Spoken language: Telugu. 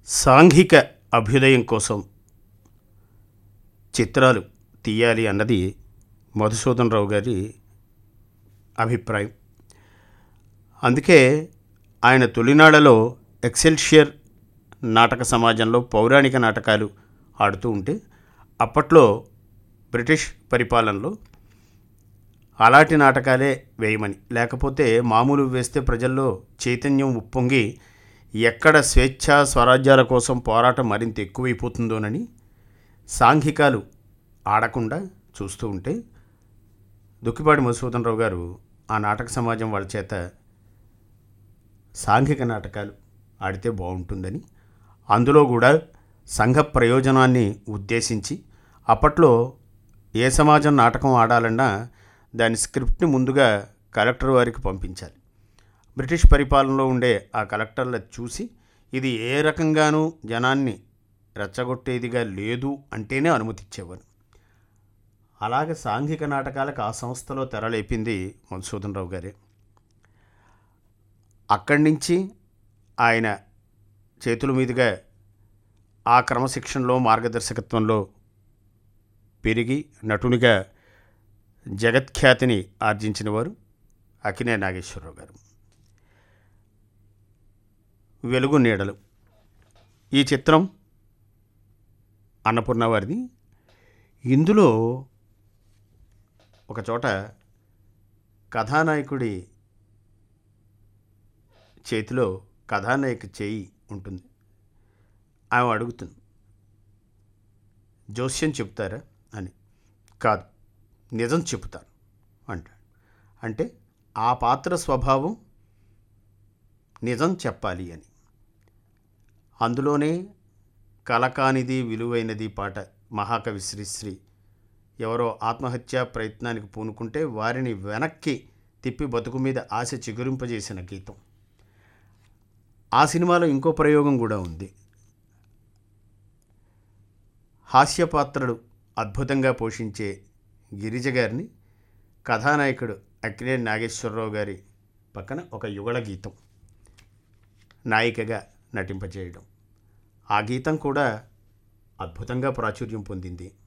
సాంఘిక అభ్యుదయం కోసం చిత్రాలు తీయాలి అన్నది మధుసూదన్ రావు గారి అభిప్రాయం అందుకే ఆయన తొలినాళ్లలో ఎక్సెల్షియర్ నాటక సమాజంలో పౌరాణిక నాటకాలు ఆడుతూ ఉంటే అప్పట్లో బ్రిటిష్ పరిపాలనలో అలాంటి నాటకాలే వేయమని లేకపోతే మామూలు వేస్తే ప్రజల్లో చైతన్యం ఉప్పొంగి ఎక్కడ స్వేచ్ఛ స్వరాజ్యాల కోసం పోరాటం మరింత ఎక్కువైపోతుందోనని సాంఘికాలు ఆడకుండా చూస్తూ ఉంటే దుక్కిపాటి మధుసూదన్ రావు గారు ఆ నాటక సమాజం వాళ్ళ చేత సాంఘిక నాటకాలు ఆడితే బాగుంటుందని అందులో కూడా సంఘ ప్రయోజనాన్ని ఉద్దేశించి అప్పట్లో ఏ సమాజం నాటకం ఆడాలన్నా దాని స్క్రిప్ట్ని ముందుగా కలెక్టర్ వారికి పంపించాలి బ్రిటిష్ పరిపాలనలో ఉండే ఆ కలెక్టర్ల చూసి ఇది ఏ రకంగానూ జనాన్ని రెచ్చగొట్టేదిగా లేదు అంటేనే అనుమతి ఇచ్చేవారు అలాగే సాంఘిక నాటకాలకు ఆ సంస్థలో తెరలేపింది మధుసూదన్ రావు గారే అక్కడి నుంచి ఆయన చేతుల మీదుగా ఆ క్రమశిక్షణలో మార్గదర్శకత్వంలో పెరిగి నటునిగా జగత్ఖ్యాతిని ఆర్జించిన వారు అకినే నాగేశ్వరరావు గారు వెలుగు నీడలు ఈ చిత్రం అన్నపూర్ణ వారిది ఇందులో ఒక చోట కథానాయకుడి చేతిలో కథానాయక చేయి ఉంటుంది ఆమె అడుగుతుంది జోస్యం చెప్తారా అని కాదు నిజం చెబుతాను అంటాడు అంటే ఆ పాత్ర స్వభావం నిజం చెప్పాలి అని అందులోనే కలకానిది విలువైనది పాట మహాకవి శ్రీశ్రీ ఎవరో ఆత్మహత్యా ప్రయత్నానికి పూనుకుంటే వారిని వెనక్కి తిప్పి బతుకు మీద ఆశ చిగురింపజేసిన గీతం ఆ సినిమాలో ఇంకో ప్రయోగం కూడా ఉంది హాస్యపాత్రలు అద్భుతంగా పోషించే గిరిజ గారిని కథానాయకుడు అక్కినేని నాగేశ్వరరావు గారి పక్కన ఒక యుగళ గీతం నాయికగా నటింపజేయడం ఆ గీతం కూడా అద్భుతంగా ప్రాచుర్యం పొందింది